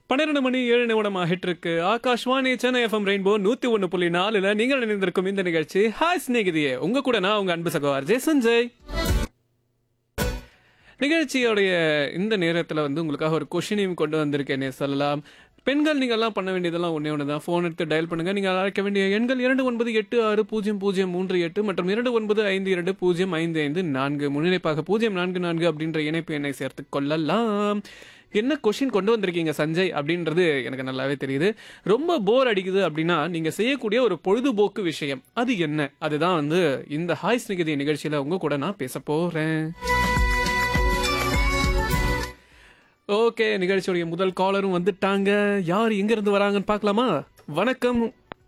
பன்னிரண்டு மணி ஏழு நிமிடம் ஆகிட்டு இருக்கு ஆகாஷ்வாணி சென்னை எஃப்எம் ரெயின்போ நூத்தி ஒன்னு புள்ளி நாலுல நீங்கள் இணைந்திருக்கும் இந்த நிகழ்ச்சி ஹாய் ஸ்நேகிதியே உங்க கூட நான் உங்க அன்பு சகோதரர் ஜெய் சஞ்சய் நிகழ்ச்சியோடைய இந்த நேரத்தில் வந்து உங்களுக்காக ஒரு கொஷினையும் கொண்டு வந்திருக்கேனே சொல்லலாம் பெண்கள் நீங்கள்லாம் பண்ண வேண்டியதெல்லாம் ஒன்றே ஒன்று தான் ஃபோன் எடுத்து டயல் பண்ணுங்க நீங்கள் அழைக்க வேண்டிய எண்கள் இரண்டு ஒன்பது எட்டு ஆறு பூஜ்ஜியம் பூஜ்ஜியம் மூன்று எட்டு மற்றும் இரண்டு ஒன்பது ஐந்து இரண்டு பூஜ்ஜியம் ஐந்து ஐந்து நான்கு முன்னிணைப்பாக பூஜ்ஜியம் நான்கு நான்கு அப்படின்ற இணைப்பு எண்ணை சேர்த்து கொள்ளலாம் என்ன கொஷின் கொண்டு வந்திருக்கீங்க சஞ்சய் அப்படின்றது எனக்கு நல்லாவே தெரியுது ரொம்ப போர் அடிக்குது அப்படின்னா நீங்க செய்யக்கூடிய ஒரு பொழுதுபோக்கு விஷயம் அது என்ன அதுதான் வந்து இந்த ஹாய் ஸ்நிகதி நிகழ்ச்சியில உங்க கூட நான் பேச போறேன் ஓகே நிகழ்ச்சியுடைய முதல் காலரும் வந்துட்டாங்க யார் எங்க இருந்து வராங்கன்னு பார்க்கலாமா வணக்கம்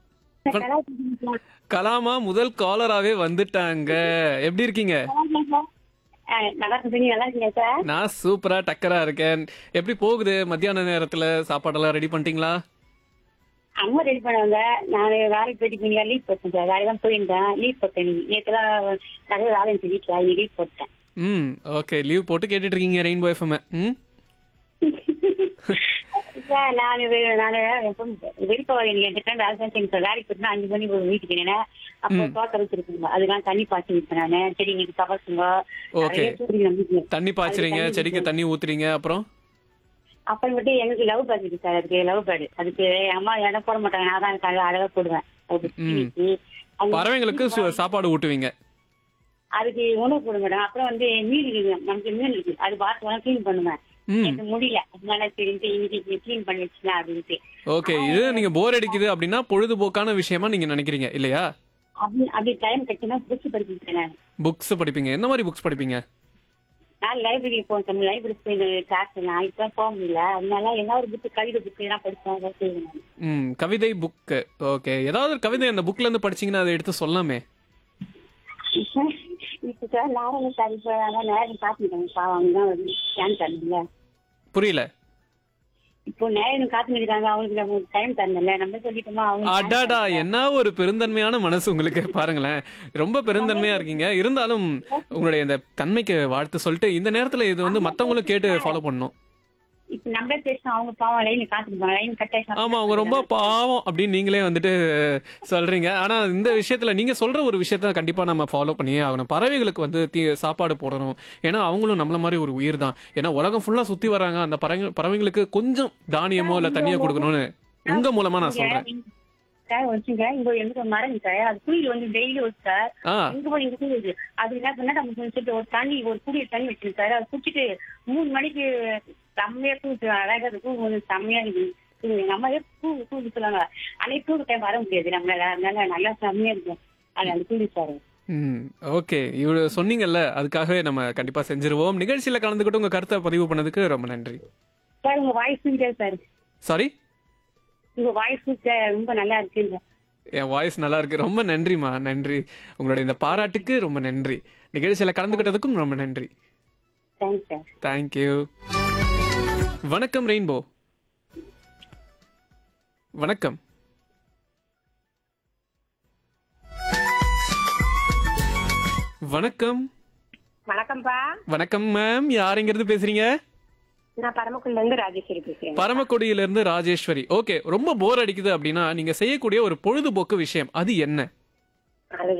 கலாமா முதல் காலராவே வந்துட்டாங்க எப்படி இருக்கீங்க நல்லா இருக்கு நீங்க நல்லா இருக்கீங்க சார் நான் சூப்பரா டக்கரா இருக்கேன் எப்படி போகுது மத்தியான நேரத்துல சாப்பாடெல்லாம் ரெடி பண்ணிட்டீங்களா அம்மா ரெடி பண்ணவங்க நான் வேலைக்கு போயிட்டு நீங்க லீவ் போட்டேன் சார் வேலை தான் போயிருந்தேன் லீவ் போட்டேன் நேற்றுலாம் நிறைய வேலை இருந்துச்சு வீட்டில் இன்னைக்கு லீவ் போட்டேன் ம் ஓகே லீவ் போட்டு கேட்டுட்டு இருக்கீங்க ரெயின்போ எஃப்எம் ம் சார் நான் நான் விருப்பம் நீங்க என்கிட்ட வேலை செஞ்சேன் சார் வேலைக்கு போயிட்டு அஞ்சு மணி ஒரு வீட்டுக்கு நினைனேன் அப்போ தோட்டம் வச்சிருக்கீங்க அதுதான் தண்ணி பாய்ச்சி விட்டேன் நான் செடிங்களுக்கு கவர்ச்சுங்க Okay. நிறைய தூக்கி நம்பிக்கை தண்ணி பாய்ச்சுறீங்க செடிக்கு தண்ணி ஊத்துறீங்க அப்புறம் அப்புறமேட்டு எனக்கு லவ் பேர்ட் இருக்கு சார் அதுக்கு லவ் பேர்டு அதுக்கு அம்மா இடம் போட மாட்டாங்க நான் தான் எனக்கு அழகா போடுவேன் அதுக்கு தீனிக்கு. அது- பறவைங்களுக்கு சு- சாப்பாடு ஊட்டுவீங்க அதுக்கு உணவு போட மாட்டேன் அப்புறம் வந்து மீன் இருக்கு நமக்கு மீன் இருக்கு அது பார்த்து க்ளீன் பண்ணுவேன் ம் எனக்கு முடியல அதனால சரின்ட்டு இன்னைக்கு க்ளீன் பண்ணி வச்சுக்கலாம் அப்படின்ட்டு ஓகே இது நீங்க போர் அடிக்குது அப்படின்னா பொழுதுபோக்கான விஷயமா நீங்க நினைக்கிறீங்க இல்லையா அப்படி அப்படி டைம் கட்டினா புக்ஸ் படிச்சுட்டேன் நான் புக்ஸ் படிப்பீங்க என்ன மாதிரி புக்ஸ் படிப்பீங்க நான் லைப்ரரி போனேன் லைப்ரரி போய் கிளாஸ் நான் இப்போ போக முடியல அதனால என்ன ஒரு புக்கு கவிதை புக்கு எல்லாம் படிச்சேன் அதான் செய்வேன் நான். ம் கவிதை புக்கு ஓகே ஏதாவது ஒரு கவிதை அந்த புக்ல இருந்து படிச்சீங்கன்னா அதை எடுத்து சொல்லாமே இப்போ சார் நானும் சார் இப்போ அதான் நேரம் காத்துக்கிட்டேன் பாவம் அவங்க தான் வந்து ஸ்கேன் தரணும்ல புரியல இப்போ நேரம் காத்துக்கிட்டாங்க அவங்களுக்கு நம்ம டைம் தரணும்ல நம்ம சொல்லிட்டோமா அவங்க அடாடா என்ன ஒரு பெருந்தன்மையான மனசு உங்களுக்கு பாருங்களேன் ரொம்ப பெருந்தன்மையா இருக்கீங்க இருந்தாலும் உங்களுடைய இந்த தன்மைக்கு வாழ்த்து சொல்லிட்டு இந்த நேரத்துல இது வந்து மத்தவங்களும் கேட்டு ஃபாலோ பண்ணணும் இப்ப நம்ம பேசினா அவங்க பாவம் லைன் காத்துக்குவாங்க லைன் கட் ஆமா அவங்க ரொம்ப பாவம் அப்படின்னு நீங்களே வந்துட்டு சொல்றீங்க ஆனா இந்த விஷயத்துல நீங்க சொல்ற ஒரு விஷயத்த கண்டிப்பா நம்ம ஃபாலோ பண்ணியே ஆகணும் பறவைகளுக்கு வந்து தீ- சாப்பாடு போடணும் ஏன்னா அவங்களும் நம்மள மாதிரி ஒரு உயிர் தான் ஏன்னா உலகம் ஃபுல்லா சுத்தி வராங்க அந்த பறவை பறவைங்களுக்கு கொஞ்சம் தானியமோ இல்ல தண்ணியோ கொடுக்கணும்னு உங்க மூலமா நான் சொல்றேன் சார் வச்சுங்க இங்க எனக்கு ஒரு மரம் சார் அது குயில் வந்து டெய்லி ஒரு சார் ஆ இங்க போய் இங்க குயில் அது என்ன பண்ணா நம்ம சொல்லிட்டு ஒரு தண்ணி ஒரு குடியில் தண்ணி வச்சிருக்கு சார் அது குடிச்சிட்டு மூணு மணிக்கு செம்மையா தூக்கு அழகா அது தூக்கு வந்து செம்மையா இருக்கு இது எங்க அம்மாவே பூ தூக்கு சொல்லுவாங்க அன்னைக்கு தூக்கு டைம் வர முடியாது நம்மளால அதனால நல்லா செம்மையா இருக்கும் அது அந்த குயில் சார் ம் ஓகே இவ்வளவு சொன்னீங்கல்ல அதுக்காகவே நம்ம கண்டிப்பா செஞ்சிருவோம் நிகழ்ச்சியில கலந்துக்கிட்டு உங்க கருத்தை பதிவு பண்ணதுக்கு ரொம்ப நன்றி சார் உங்க வாய்ஸ் சார் சாரி உங்க வாய்ஸ் ரொம்ப நல்லா இருக்குங்க என் வாய்ஸ் நல்லா இருக்கு ரொம்ப நன்றிம்மா நன்றி உங்களுடைய இந்த பாராட்டுக்கு ரொம்ப நன்றி நிகழ்ச்சியில கலந்துக்கிட்டதுக்கும் ரொம்ப நன்றி தேங்க்ஸ் சார் தேங்க்யூ வணக்கம் ரெயின்போ வணக்கம் வணக்கம் வணக்கம்ப்பா வணக்கம் மேம் யாருங்கிறது பேசுறீங்க நான் பரமக்குடில இருந்து ராஜேஸ்வரி பேசுறேன் பரமக்குடியில இருந்து ராஜேஸ்வரி ஓகே ரொம்ப போர் அடிக்குது அப்படின்னா நீங்க செய்யக்கூடிய ஒரு பொழுதுபோக்கு விஷயம் அது என்ன அது